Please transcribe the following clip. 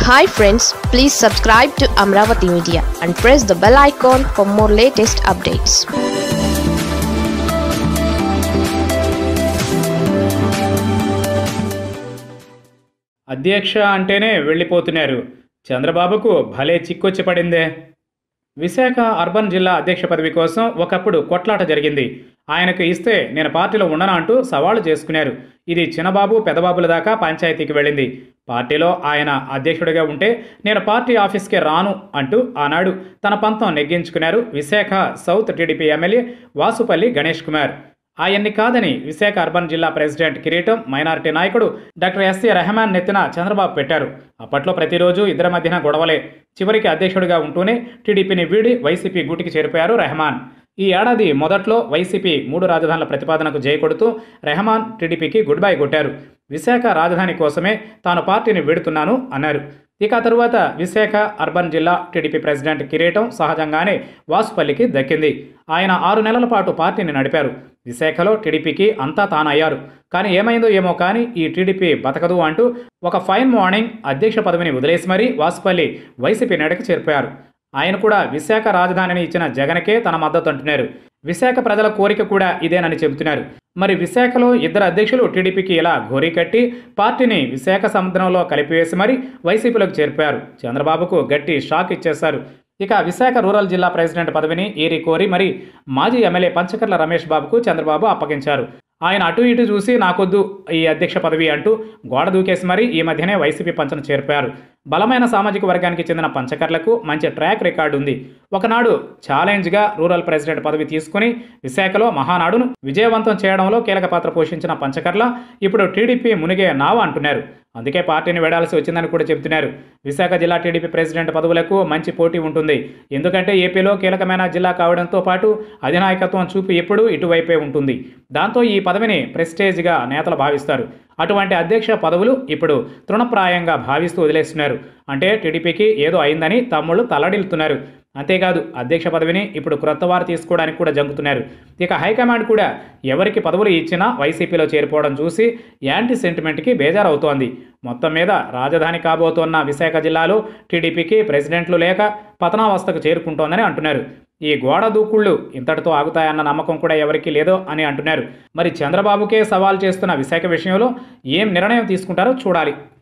hi friends please subscribe to Amaravati media and press the bell icon for more latest updates అధ్యక్ష అంటేనే వెళ్ళిపోతున్నారు చంద్రబాబుకు భలే చిక్కొచ్చి పడిందే విశాఖ అర్బన్ జిల్లా అధ్యక్ష పదవి కోసం ఒకప్పుడు కొట్లాట జరిగింది ఆయనకు ఇస్తే నేను పార్టీలో ఉండను అంటూ సవాళ్లు చేసుకున్నారు ఇది చిన్నబాబు పెదబాబుల దాకా పంచాయతీకి వెళ్ళింది పార్టీలో ఆయన అధ్యక్షుడిగా ఉంటే నేను పార్టీ ఆఫీస్కి రాను అంటూ ఆనాడు తన పంతం నెగ్గించుకున్నారు Visakha south TDP MLA Vasupalli Ganesh Kumar ఆయన్ని కాదని విశాఖ అర్బన్ జిల్లా ప్రెసిడెంట్ కిరీటం మైనారిటీ నాయకుడు డాక్టర్ ఎస్సీ రెహమాన్ నెత్తిన చంద్రబాబు పెట్టారు అప్పట్లో ప్రతిరోజు ఇద్దరి మధ్యన గొడవలే చివరికి అధ్యక్షుడిగా ఉంటూనే టీడీపీని వీడి వైసీపీ గూటికి చేరిపోయారు రెహమాన్ ఈ ఏడాది మొదట్లో వైసీపీ మూడు రాజధానుల ప్రతిపాదనకు జై కొడుతూ రెహమాన్ టీడీపీకి గుడ్ బై కొట్టారు విశాఖ రాజధాని కోసమే తాను పార్టీని వీడుతున్నాను అన్నారు ఇక ఆ తరువాత విశాఖ అర్బన్ జిల్లా టీడీపీ ప్రెసిడెంట్ కిరీటం సహజంగానే వాసుపల్లికి దక్కింది ఆయన ఆరు నెలల పాటు పార్టీని నడిపారు విశాఖలో టీడీపీకి అంతా తానయ్యారు కానీ ఏమైందో ఏమో కానీ ఈ టీడీపీ బతకదు అంటూ ఒక ఫైన్ మార్నింగ్ అధ్యక్ష పదవిని వదిలేసి మరీ వాసుపల్లి వైసీపీ నెడకి చేరిపోయారు ఆయన కూడా విశాఖ రాజధానిని ఇచ్చిన జగన్కే తన మద్దతు అంటున్నారు విశాఖ ప్రజల కోరిక కూడా ఇదేనని చెబుతున్నారు మరి విశాఖలో ఇద్దరు అధ్యక్షులు టీడీపీకి ఇలా ఘోరీ కట్టి పార్టీని విశాఖ సముద్రంలో కలిపివేసి మరి వైసీపీలోకి చేరిపోయారు చంద్రబాబుకు గట్టి షాక్ ఇచ్చేశారు ఇక విశాఖ రూరల్ జిల్లా ప్రెసిడెంట్ పదవిని ఏరి కోరి మరి మాజీ ఎమ్మెల్యే పంచకర్ల రమేష్ బాబుకు చంద్రబాబు అప్పగించారు ఆయన అటు ఇటు చూసి నాకొద్దు ఈ అధ్యక్ష పదవి అంటూ గోడ దూకేసి మరీ ఈ మధ్యనే వైసీపీ పంచన చేరిపోయారు బలమైన సామాజిక వర్గానికి చెందిన పంచకర్లకు మంచి ట్రాక్ రికార్డు ఉంది ఒకనాడు ఛాలెంజ్గా రూరల్ ప్రెసిడెంట్ పదవి తీసుకుని విశాఖలో మహానాడును విజయవంతం చేయడంలో కీలక పాత్ర పోషించిన పంచకర్ల ఇప్పుడు టీడీపీ మునిగే నావ అంటున్నారు అందుకే పార్టీని వెడాల్సి వచ్చిందని కూడా చెబుతున్నారు విశాఖ జిల్లా టీడీపీ ప్రెసిడెంట్ పదవులకు మంచి పోటీ ఉంటుంది ఎందుకంటే ఏపీలో కీలకమైన జిల్లా కావడంతో పాటు అధినాయకత్వం చూపు ఎప్పుడూ ఇటువైపే ఉంటుంది దాంతో ఈ పదవిని ప్రెస్టేజ్గా నేతలు భావిస్తారు అటువంటి అధ్యక్ష పదవులు ఇప్పుడు తృణప్రాయంగా భావిస్తూ వదిలేస్తున్నారు అంటే టీడీపీకి ఏదో అయిందని తమ్ముళ్ళు తల్లడిల్లుతున్నారు అంతేకాదు అధ్యక్ష పదవిని ఇప్పుడు క్రొత్త వారు తీసుకోవడానికి కూడా జంకుతున్నారు ఇక హైకమాండ్ కూడా ఎవరికి పదవులు ఇచ్చినా వైసీపీలో చేరిపోవడం చూసి యాంటీ సెంటిమెంట్కి బేజారవుతోంది మొత్తం మీద రాజధాని కాబోతోన్న విశాఖ జిల్లాలో టీడీపీకి ప్రెసిడెంట్లు లేక పతనావస్థకు చేరుకుంటోందని అంటున్నారు ఈ గోడ దూకుళ్ళు ఇంతటితో ఆగుతాయన్న నమ్మకం కూడా ఎవరికీ లేదో అని అంటున్నారు మరి చంద్రబాబుకే సవాల్ చేస్తున్న విశాఖ విషయంలో ఏం నిర్ణయం తీసుకుంటారో చూడాలి